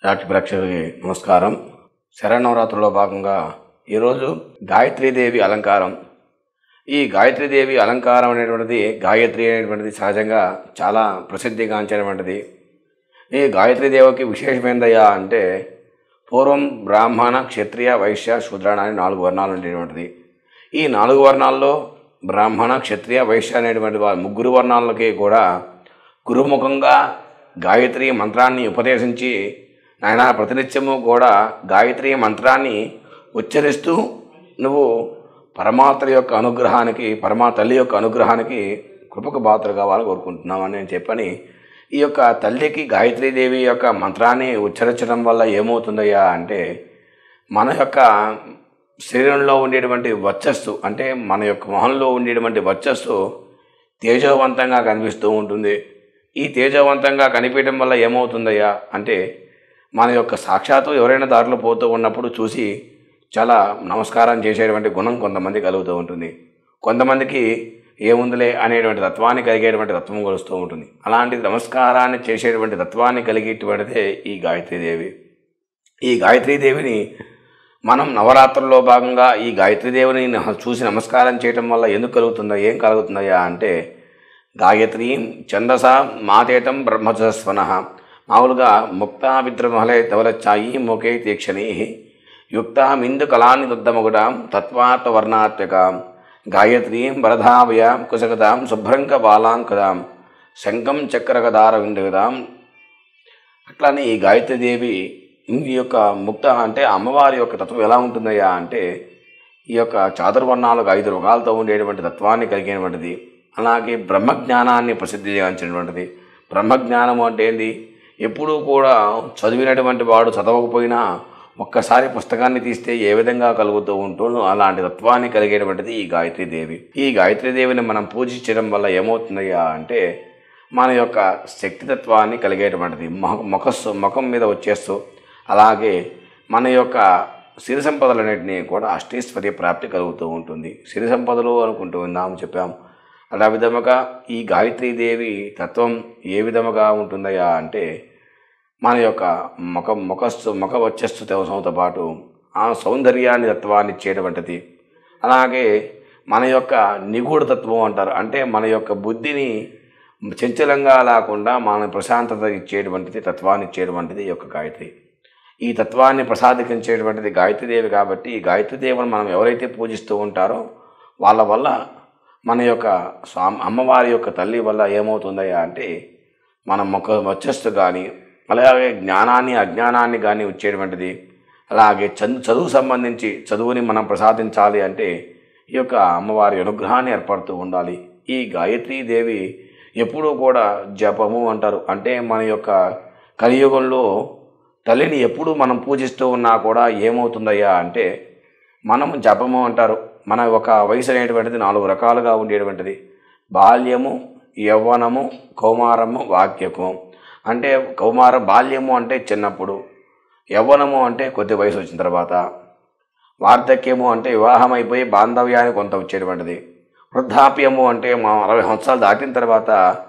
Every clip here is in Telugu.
నాటి ప్రేక్షకులకి నమస్కారం శరణవరాత్రిలో భాగంగా ఈరోజు గాయత్రీదేవి అలంకారం ఈ గాయత్రీదేవి అలంకారం అనేటువంటిది గాయత్రి అనేటువంటిది సహజంగా చాలా ప్రసిద్ధిగాంచినటువంటిది ఈ గాయత్రీదేవికి విశేషమైనదయ్యా అంటే పూర్వం బ్రాహ్మణ క్షత్రియ వైశ్య శూద్రాణ అని నాలుగు వర్ణాలు ఉండేటువంటిది ఈ నాలుగు వర్ణాల్లో బ్రాహ్మణ క్షత్రియ వైశ్య అనేటువంటి వారి ముగ్గురు వర్ణాలకి కూడా గురుముఖంగా గాయత్రి మంత్రాన్ని ఉపదేశించి నాయన ప్రతినిత్యము కూడా గాయత్రి మంత్రాన్ని ఉచ్చరిస్తూ నువ్వు పరమాత్మ యొక్క అనుగ్రహానికి పరమా తల్లి యొక్క అనుగ్రహానికి కృపకు పాత్ర కావాలని కోరుకుంటున్నామని నేను చెప్పని ఈ యొక్క తల్లికి గాయత్రీదేవి యొక్క మంత్రాన్ని ఉచ్చరించడం వల్ల ఏమవుతుందయ్యా అంటే మన యొక్క శరీరంలో ఉండేటువంటి వర్చస్సు అంటే మన యొక్క మొహంలో ఉండేటువంటి వర్చస్సు తేజవంతంగా కనిపిస్తూ ఉంటుంది ఈ తేజవంతంగా కనిపించడం వల్ల ఏమవుతుందయ్యా అంటే మన యొక్క సాక్షాత్తు ఎవరైనా దారిలో పోతూ ఉన్నప్పుడు చూసి చాలా నమస్కారం చేసేటువంటి గుణం కొంతమంది కలుగుతూ ఉంటుంది కొంతమందికి ఏముందిలే అనేటువంటి తత్వాన్ని కలిగేటువంటి తత్వం కలుస్తూ ఉంటుంది అలాంటి నమస్కారాన్ని చేసేటువంటి తత్వాన్ని కలిగేటువంటిదే ఈ గాయత్రీదేవి ఈ గాయత్రీదేవిని మనం నవరాత్రుల్లో భాగంగా ఈ గాయత్రీదేవిని న- చూసి నమస్కారం చేయటం వల్ల ఎందుకు కలుగుతుందా ఏం కలుగుతుందయ్యా అంటే గాయత్రీం ఛందస మాతేతం బ్రహ్మజస్వన మామూలుగా ముక్తా విద్రమహలే తవలచ్చాయి ముఖే తీక్షణీ యుక్తామిందు కళాన్ని దుద్దముగుడాం తత్వాత్ వర్ణాత్మకాం గాయత్రీం వరధావయాం కుశకదాం శుభ్రంక బాలాంకదాం శంఖం చక్రగదార విందుగదాం అట్లానే ఈ గాయత్రీదేవి ఈ యొక్క ముక్త అంటే అమ్మవారి యొక్క తత్వం ఎలా ఉంటుందయ్యా అంటే ఈ యొక్క చాతుర్వర్ణాలకు ఐదు రుగాలతో ఉండేటువంటి తత్వాన్ని కలిగినటువంటిది అలాగే బ్రహ్మజ్ఞానాన్ని ప్రసిద్ధిగాంచినటువంటిది బ్రహ్మజ్ఞానము అంటే ఏంది ఎప్పుడూ కూడా చదివినటువంటి వాడు చదవకపోయినా ఒక్కసారి పుస్తకాన్ని తీస్తే ఏ విధంగా కలుగుతూ ఉంటుందో అలాంటి తత్వాన్ని కలిగేటువంటిది ఈ గాయత్రీదేవి ఈ గాయత్రీదేవిని మనం పూజించడం వల్ల ఏమవుతుందయ్యా అంటే మన యొక్క శక్తితత్వాన్ని కలిగేటువంటిది మొహ ముఖస్సు ముఖం మీద వచ్చేస్తూ అలాగే మన యొక్క సిరి సంపదలన్నింటినీ కూడా అష్టైశ్వర్య ప్రాప్తి కలుగుతూ ఉంటుంది సిరి సంపదలు అనుకుంటూ ఉందాం చెప్పాం అలా విధముగా ఈ గాయత్రీదేవి తత్వం ఏ విధముగా ఉంటుందయ్యా అంటే మన యొక్క ముఖ ముఖస్సు ముఖ వచ్చస్సు తత్వంతో పాటు ఆ సౌందర్యాన్ని తత్వాన్ని ఇచ్చేటువంటిది అలాగే మన యొక్క నిగూఢ తత్వం అంటారు అంటే మన యొక్క బుద్ధిని చంచలంగా లేకుండా మన ప్రశాంతత ఇచ్చేటువంటిది తత్వాన్ని ఇచ్చేటువంటిది ఈ యొక్క గాయత్రి ఈ తత్వాన్ని ప్రసాదించేటువంటిది గాయత్రీదేవి కాబట్టి ఈ గాయత్రీదేవిని మనం ఎవరైతే పూజిస్తూ ఉంటారో వాళ్ళ వల్ల మన యొక్క స్వామి అమ్మవారి యొక్క తల్లి వల్ల ఏమవుతుందయ్యా అంటే మన ముఖ వచ్చస్సు కానీ అలాగే జ్ఞానాన్ని అజ్ఞానాన్ని కానీ వచ్చేటువంటిది అలాగే చదువు చదువు సంబంధించి చదువుని మనం ప్రసాదించాలి అంటే ఈ యొక్క అమ్మవారి అనుగ్రహాన్ని ఏర్పడుతూ ఉండాలి ఈ గాయత్రీదేవి ఎప్పుడూ కూడా జపము అంటారు అంటే మన యొక్క కలియుగంలో తల్లిని ఎప్పుడు మనం పూజిస్తూ ఉన్నా కూడా ఏమవుతుందయ్యా అంటే మనం జపము అంటారు మన ఒక వయసు అనేటువంటిది నాలుగు రకాలుగా ఉండేటువంటిది బాల్యము యవ్వనము కౌమారము వాక్యకం అంటే కౌమార బాల్యము అంటే చిన్నప్పుడు యవ్వనము అంటే కొద్ది వయసు వచ్చిన తర్వాత వార్ధక్యము అంటే వివాహం అయిపోయి బాంధవ్యానికి కొంత వచ్చేటువంటిది వృద్ధాప్యము అంటే మా అరవై సంవత్సరాలు దాటిన తర్వాత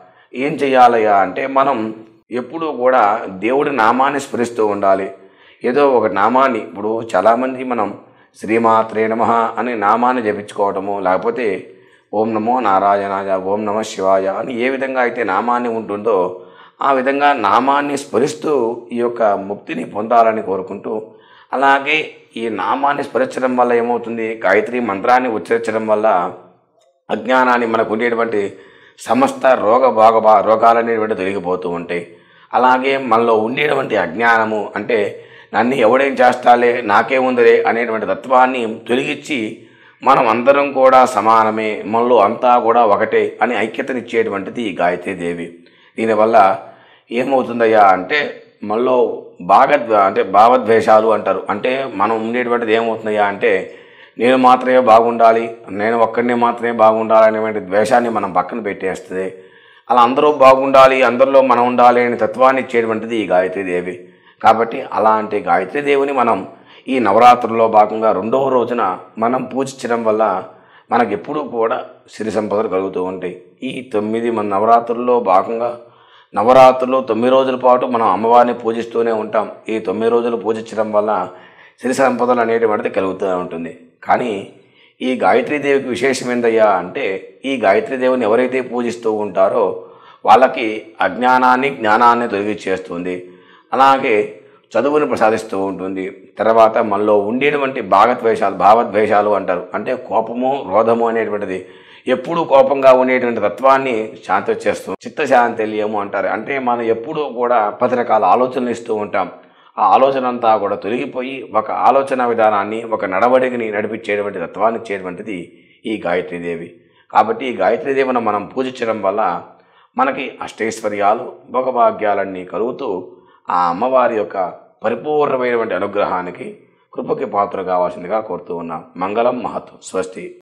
ఏం చెయ్యాలయ్యా అంటే మనం ఎప్పుడూ కూడా దేవుడి నామాన్ని స్మరిస్తూ ఉండాలి ఏదో ఒక నామాన్ని ఇప్పుడు చాలామంది మనం శ్రీమాత్రే నమ అనే నామాన్ని జపించుకోవటము లేకపోతే ఓం నమో నారాయణాయ ఓం నమ శివాయ అని ఏ విధంగా అయితే నామాన్ని ఉంటుందో ఆ విధంగా నామాన్ని స్మరిస్తూ ఈ యొక్క ముక్తిని పొందాలని కోరుకుంటూ అలాగే ఈ నామాన్ని స్మరించడం వల్ల ఏమవుతుంది గాయత్రి మంత్రాన్ని ఉచ్చరించడం వల్ల అజ్ఞానాన్ని మనకు ఉండేటువంటి సమస్త రోగ భాగ భా- రోగాలనేటువంటి తొలగిపోతూ ఉంటాయి అలాగే మనలో ఉండేటువంటి అజ్ఞానము అంటే నన్ను ఎవడేం చేస్తాలే నాకేముందిలే అనేటువంటి తత్వాన్ని తొలగించి మనం అందరం కూడా సమానమే మనలో అంతా కూడా ఒకటే అని ఐక్యతనిచ్చేటువంటిది ఈ గాయత్రీదేవి దీనివల్ల ఏమవుతుందయ్యా అంటే మనలో భాగద్వే అంటే భావద్వేషాలు అంటారు అంటే మనం ఉండేటువంటిది ఏమవుతుందయ్యా అంటే నేను మాత్రమే బాగుండాలి నేను ఒక్కడినే మాత్రమే బాగుండాలి అనేటువంటి ద్వేషాన్ని మనం పక్కన పెట్టేస్తుంది అలా అందరూ బాగుండాలి అందరిలో మనం ఉండాలి అనే తత్వాన్ని ఇచ్చేటువంటిది ఈ గాయత్రీదేవి కాబట్టి అలాంటి గాయత్రీదేవిని మనం ఈ నవరాత్రుల్లో భాగంగా రెండవ రోజున మనం పూజించడం వల్ల మనకు ఎప్పుడూ కూడా సిరి సంపదలు కలుగుతూ ఉంటాయి ఈ తొమ్మిది మన నవరాత్రుల్లో భాగంగా నవరాత్రులు తొమ్మిది రోజుల పాటు మనం అమ్మవారిని పూజిస్తూనే ఉంటాం ఈ తొమ్మిది రోజులు పూజించడం వల్ల సిరి సంపదలు అనేటువంటిది కలుగుతూ ఉంటుంది కానీ ఈ గాయత్రీదేవికి విశేషం ఏందయ్యా అంటే ఈ గాయత్రీదేవిని ఎవరైతే పూజిస్తూ ఉంటారో వాళ్ళకి అజ్ఞానాన్ని జ్ఞానాన్ని తొలగించేస్తుంది అలాగే చదువుని ప్రసాదిస్తూ ఉంటుంది తర్వాత మనలో ఉండేటువంటి భాగద్వేషాలు భావద్వేషాలు అంటారు అంటే కోపము రోధము అనేటువంటిది ఎప్పుడూ కోపంగా ఉండేటువంటి తత్వాన్ని శాంతి చేస్తూ చిత్తశాంతిల్యము అంటారు అంటే మనం ఎప్పుడూ కూడా పది రకాల ఆలోచనలు ఇస్తూ ఉంటాం ఆ ఆలోచన అంతా కూడా తొలగిపోయి ఒక ఆలోచన విధానాన్ని ఒక నడవడికని నడిపించేటువంటి తత్వాన్ని ఇచ్చేటువంటిది ఈ గాయత్రీదేవి కాబట్టి ఈ గాయత్రీదేవిని మనం పూజించడం వల్ల మనకి అష్టైశ్వర్యాలు భోగభాగ్యాలన్నీ కలుగుతూ ఆ అమ్మవారి యొక్క పరిపూర్ణమైనటువంటి అనుగ్రహానికి కృపకి పాత్ర కావాల్సిందిగా కోరుతూ ఉన్నాం మంగళం మహత్ స్వస్తి